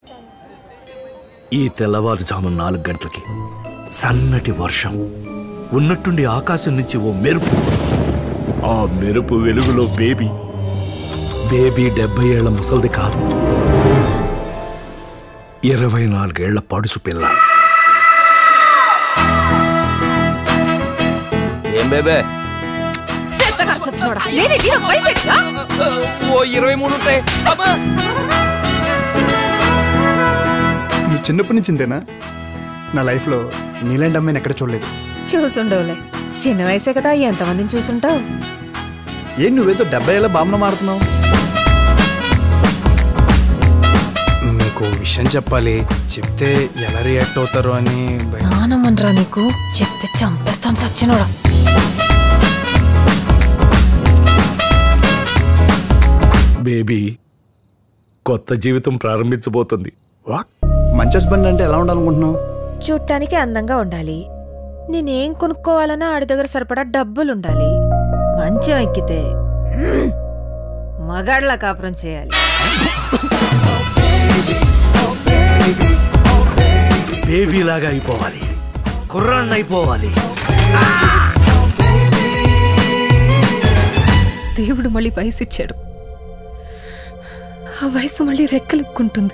ఈ తెల్లవారుజాము నాలుగు గంటలకి సన్నటి వర్షం ఉన్నట్టుండి ఆకాశం నుంచి ఓ మెరుపు ఆ మెరుపు వెలుగులో బేబీ బేబీ డెబ్బై ఏళ్ల ముసల్ది కాదు ఇరవై నాలుగేళ్ల పడుసు పిల్ల ఏం బేబే సెత్తగాడు చచ్చినోడా నేనేంటి నా వయసు ఏంటిరా? ఓ ఇరవై మూడు ఉంటాయి అమ్మా నువ్వు చిన్నప్పటి నుంచి ఇంతేనా నా లైఫ్లో నీలాంటి అమ్మాయిని ఎక్కడ చూడలేదు చూసుండవులే చిన్న వయసే కదా ఎంతమందిని చూసుంటావు ఏం నువ్వేదో డెబ్బై ఏళ్ళ బామ్మ మారుతున్నావు మీకు విషయం చెప్పాలి చెప్తే ఎలా రియాక్ట్ అవుతారో అని భయం. నానమ్మన్రా నీకు చెప్తే చంపేస్తాను సచ్చినోడా బేబీ కొత్త జీవితం ప్రారంభించబోతుంది వాట్ మంచి హస్బెండ్ అంటే ఎలా ఉండాలనుకుంటున్నావు చూడటానికి అందంగా ఉండాలి నేనేం కొనుక్కోవాలన్నా ఆడి దగ్గర సరిపడా డబ్బులుండాలి మంచం ఎక్కితే మగాడ్లా కాపురం చేయాలి బేబీ లాగా అయిపోవాలి కుర్రాన్ని అయిపోవాలి దేవుడు మళ్ళీ వయసు ఇచ్చాడు ఆ వయసు మళ్ళీ రెక్కలుక్కుంటుంది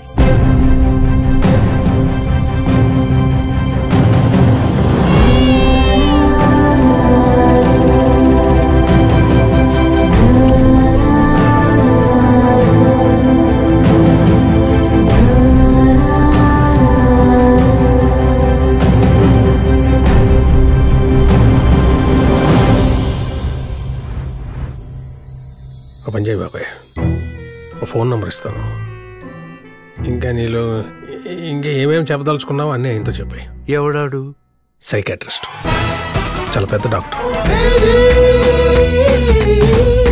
ఒక పని చేయి బాబాయ్ ఒక ఫోన్ నెంబర్ ఇస్తాను ఇంకా నీలో ఇంకా ఏమేమి చెప్పదలుచుకున్నావో అన్నీ ఆయనతో చెప్పాయి ఎవడాడు సైకాట్రిస్ట్ చాలా పెద్ద డాక్టర్ Baby,